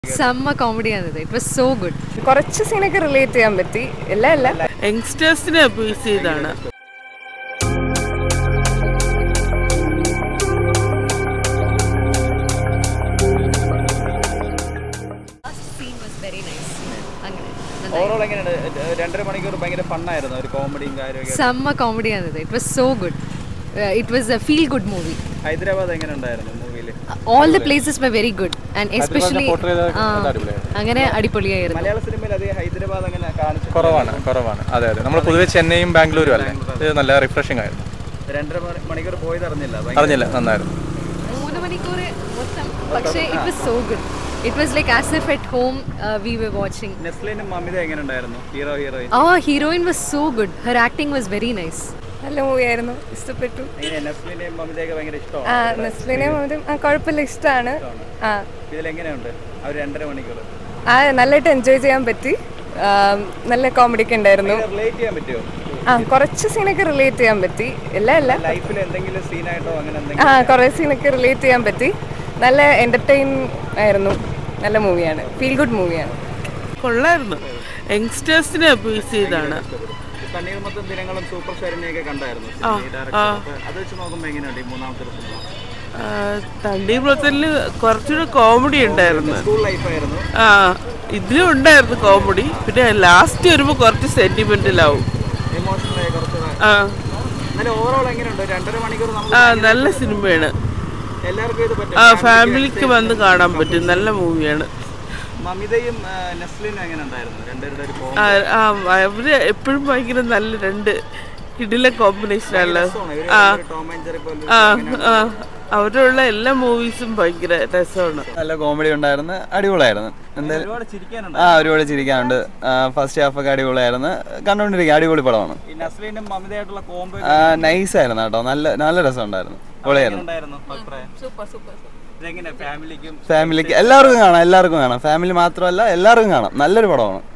സെമ്മ കോമഡിയാണിത് it was so good കുറച്ച് സീനൊക്കെ റിലേറ്റ് ചെയ്യാൻ പറ്റി എല്ലാം അല്ല യങ്സ്റ്റേഴ്സിനെ ബേസ് ചെയ്താണ് സീൻ വാസ് വെരി നൈസ് അങ്ങനെ ഓവറോൾ എങ്ങനെയാണ് ഏഹ് രണ്ടര മണിക്കൂർ ഭയങ്കര ഫണ്ണായിരുന്നു ഒരു കോമഡിയും കാര്യമൊക്കെ സെമ്മ കോമഡിയാണിത് it was so good it was a feel good movie Hyderabad എങ്ങനെ ഉണ്ടായിരുന്നു മൂവിയിൽ all the places were very good and especially അങ്ങനെ അടിപൊളിയായിരുന്നു മലയാള സിനിമയിൽ അത് ഹൈദരാബാദ് അങ്ങനെ കാണിച്ചു കുറവാണ് കുറവാണ് അതെ അതെ നമ്മൾ പൊതുവെ ചെന്നൈയും ബാംഗ്ലൂരും അല്ലേ ഇത് നല്ല റിഫ്രഷിംഗ് ആയിരുന്നു രണ്ടര മണി- മണിക്കൂർ പോയത് അറിഞ്ഞില്ല അറിഞ്ഞില്ല നന്നായിരുന്നു മൂന്ന് മണിക്കൂർ മൊത്തം പക്ഷേ it was so good it was like as if at home we were watching നെസ്ലിനും മമിത എങ്ങനെ ഉണ്ടായിരുന്നു ഹീറോ ഹീറോയിൻ ആ heroine was so good her acting was very nice നല്ല മൂവി ആയിരുന്നു ഇഷ്ടപ്പെട്ടു എങ്ങനെ നെസ്ലിനെയും മമിതയൊക്കെ ഭയങ്കര ആ ഇഷ്ടമാണ് നസ്ലിനെയും അവരും ആ കുഴപ്പമില്ല ഇഷ്ടമാണ് ആ ഇതിലെങ്ങനെയുണ്ട് അവർ രണ്ടര മണിക്കൂർ ആ നല്ലതായിട്ട് എൻജോയ് ചെയ്യാൻ പറ്റി ആ, നല്ല കോമഡി ഒക്കെ ഉണ്ടായിരുന്നു റിലേറ്റ് ചെയ്യാൻ പറ്റുമോ ആ കുറച്ച് സീനൊക്കെ റിലേറ്റ് ചെയ്യാൻ പറ്റി എല്ലാം അല്ല ലൈഫിൽ എന്തെങ്കിലും സീനായിട്ടോ അങ്ങനെ ആ എന്തെങ്കിലും കുറേ സീനൊക്കെ റിലേറ്റ് ചെയ്യാൻ പറ്റി നല്ല എൻ്റർടൈൻ ആയിരുന്നു നല്ല മൂവിയാണ് ഫീൽ ഗുഡ് മൂവിയാണ് കൊള്ളായിരുന്നു യങ്സ്റ്റേഴ്സിനെ ബേസ് ചെയ്താണ് തണ്ണീർമത്തം ദിനങ്ങളും സൂപ്പർ ഷെറിനെയൊക്കെ കണ്ടായിരുന്നു ആ, ആ. അത് വെച്ച് നോക്കുമ്പോൾ എങ്ങനെയുണ്ട് ഈ മൂന്നാമത്തെ ഒരു സിനിമ തണ്ടീപുരത്തിൽ കുറച്ചുകൂടെ കോമഡി ഉണ്ടായിരുന്നു സ്കൂൾ ലൈഫായിരുന്നു ആ ഇതിലും ഉണ്ടായിരുന്നു കോമഡി പിന്നെ ലാസ്റ്റ് വരുമ്പോൾ കുറച്ച് സെന്റിമെന്റലാവും ഇമോഷണലായി കുറച്ച് ആ എന്നാലും ഓവറോൾ എങ്ങനെയുണ്ട് രണ്ടര മണിക്കൂർ നമുക്ക് ആ നല്ല സിനിമയാണ് എല്ലാവർക്കും ഇത് പറ്റും ആ ഫാമിലിക്ക് വന്ന് കാണാൻ പറ്റും നല്ല മൂവിയാണ് മമിതയും ആ, നെസ്ലിനും എങ്ങനെ ഉണ്ടായിരുന്നു രണ്ടുപേരുടെ ഒരു combo? ആ ആ, അവര് എപ്പോഴും ഭയങ്കര നല്ല രണ്ട് കിടില കോമ്പിനേഷൻ ആണല്ലോ രസമാണ്. ഇവര് ആ ഒരു ടോം ആൻഡ് ജെറി പോലെ ആ ആ അവരുള്ള എല്ലാ മൂവീസും ഭയങ്കര രസമാണ് നല്ല കോമഡി ഉണ്ടായിരുന്നു അടിപൊളിയായിരുന്നു എന്തായാലും ഒരുപാട് ചിരിക്കാനുണ്ട് ആ ഒരുപാട് ചിരിക്കാനുണ്ട് ഫസ്റ്റ് ഹാഫ് ഒക്കെ അടിപൊളിയായിരുന്നു കണ്ടുകൊണ്ടിരിക്കുക അടിപൊളി പടമാണ് ഈ നസ്ലിനും മമിതയായിട്ടുള്ള കോംബോ നൈസ് ആയിരുന്നു കേട്ടോ നല്ല നല്ല രസമുണ്ടായിരുന്നു പൊളിയായിരുന്നു ഉണ്ടായിരുന്നു അഭിപ്രായം ഇതെങ്ങനെ ഫാമിലിക്കും ഫാമിലിക്ക് എല്ലാവർക്കും കാണാം എല്ലാവർക്കും കാണാം ഫാമിലി മാത്രമല്ല എല്ലാവർക്കും കാണാം നല്ലൊരു പടമാണ്